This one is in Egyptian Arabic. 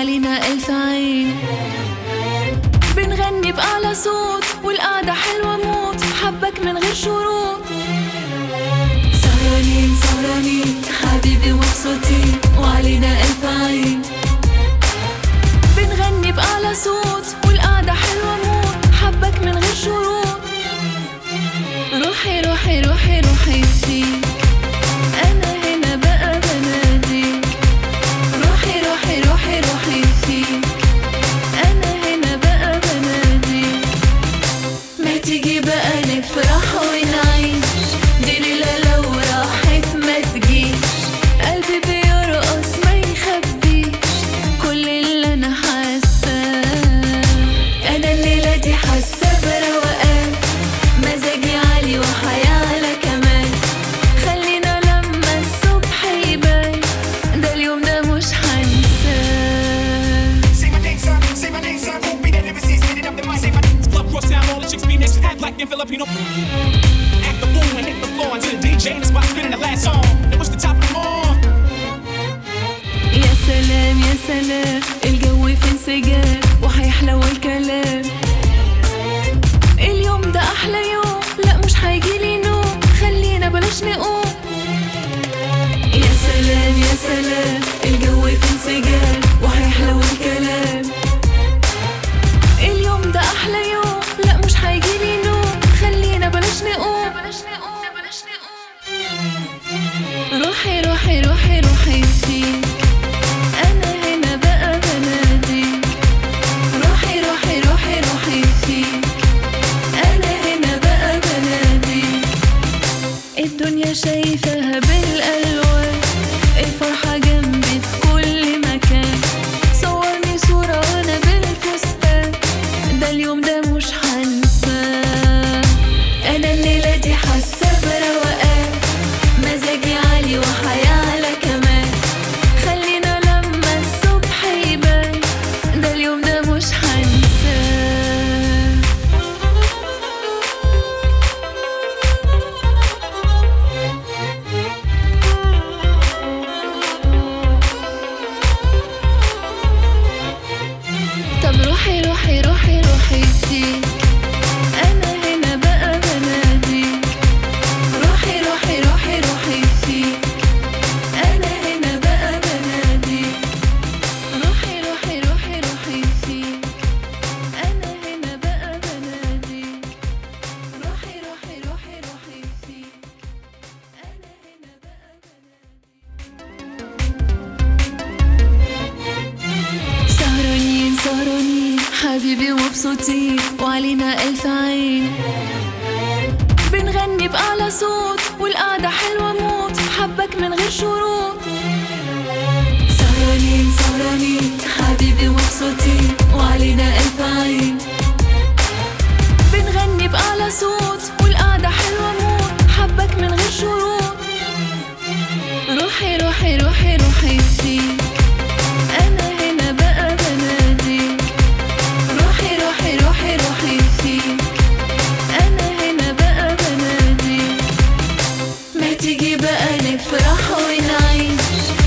وعلينا ألف عين بنغني بأعلى صوت والقعدة حلوة موت حبك من غير شروط سهرانين سهرانين حبيبي مبسوطين وعلينا ألف عين بنغني بأعلى صوت والقعدة حلوة موت حبك من غير شروط روحي روحي روحي روحي فيك أنا هنا بقى بناديك روحي روحي روحي روحي فيك أنا هنا بقى بناديك ما تيجي بقى نفرح ونعيش دي ليلة لو راحت ما تجيش قلبي بيرقص ما يخبيش كل اللي أنا حاساه أنا الليلة دي حاسة بروقان مزاجي عالي وحياة على كمان خلينا لما الصبح يبان ده اليوم ده مش هنساه Say my name, sir. Say my name, sir. Won't be there, never see. Spinning up the mic. Say my name. Club cross town, all the chicks be next. Act black and Filipino. Act the fool and hit the floor until the DJ in the spot spinning the last song. And what's the top of them all? يا سلام يا سلام الجو في انسجام وهيحلو الكلام اليوم ده احلى يوم لا مش هيجيلي نوم خلينا بلاش نقوم يا سلام يا سلام الجو في انسجام وهيحلو الكلام اليوم ده احلى يوم لا مش هيجيلي نوم خلينا بلاش نقوم بلاش نقوم بلاش نقوم روحي روحي روحي روحي فيك أنا هنا بقى بناديك روحي روحي روحي روحي فيك أنا هنا بقى بناديك الدنيا شايفاها بالألوان الفرحة جنبي في كل مكان صورني صورة وأنا بالفستان ده اليوم ده مش هنساه أنا الليلة دي حاسة بروقان مزاجي عالي وحياة على كمان خلينا لما الصبح يبان ده اليوم ده مش هنساه طب روحي روحي روحي روحي فيك أنا هنا بقى بناديك روحي روحي روحي روحي فيك أنا هنا بقى بناديك روحي روحي روحي روحي فيك أنا هنا بقى بناديك روحي روحي روحي روحي فيك أنا هنا بقى بناديك سهرانين سهرانين حبيبي مبسوطين وعلينا ألف عين بنغني بأعلى صوت والقعدة حلوة موت حبك من غير شروط سهرانين سهرانين حبيبي مبسوطين وعلينا ألف عين بنغني بأعلى صوت والقعدة حلوة موت حبك من غير شروط روحي روحي روحي روحي فيك أنا هنا بقى بناديك روحي روحي روحي روحي فيك أنا هنا بقى بناديك ما تيجي بقى نفرح ونعيش